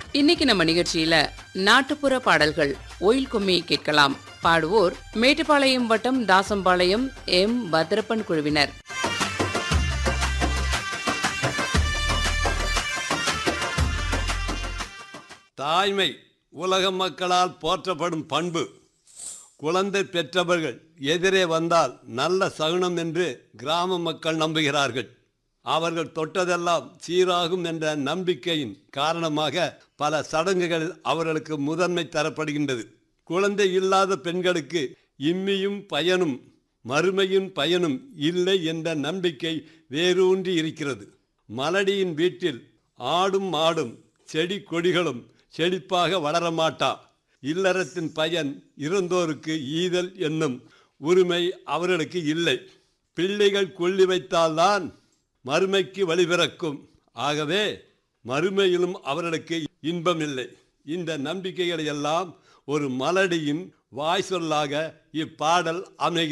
இன்னைக்கு நம்ம நிகழ்ச்சியில நாட்டுப்புற பாடல்கள் ஒயில் கும்மி கேட்கலாம் பாடுவோர் மேட்டுப்பாளையம் வட்டம் தாசம்பாளையம் எம் பத்ரப்பன் குழுவினர் தாய்மை உலக மக்களால் போற்றப்படும் பண்பு குழந்தை பெற்றவர்கள் எதிரே வந்தால் நல்ல சகுனம் என்று கிராம மக்கள் நம்புகிறார்கள் அவர்கள் தொட்டதெல்லாம் சீராகும் என்ற நம்பிக்கையின் காரணமாக பல சடங்குகளில் அவர்களுக்கு முதன்மை தரப்படுகின்றது குழந்தை இல்லாத பெண்களுக்கு இம்மியும் பயனும் மறுமையின் பயனும் இல்லை என்ற நம்பிக்கை வேரூன்றி இருக்கிறது மலடியின் வீட்டில் ஆடும் மாடும் செடி கொடிகளும் செழிப்பாக வளரமாட்டா இல்லறத்தின் பயன் இறந்தோருக்கு ஈதல் என்னும் உரிமை அவர்களுக்கு இல்லை பிள்ளைகள் கொள்ளி வைத்தால்தான் மறுமைக்கு வழிபிறக்கும் ஆகவே மறுமையிலும் அவர்களுக்கு இன்பம் இல்லை இந்த நம்பிக்கைகளை எல்லாம் ஒரு மலடியின் வாய் சொல்லாக இப்பாடல் அமைகிறது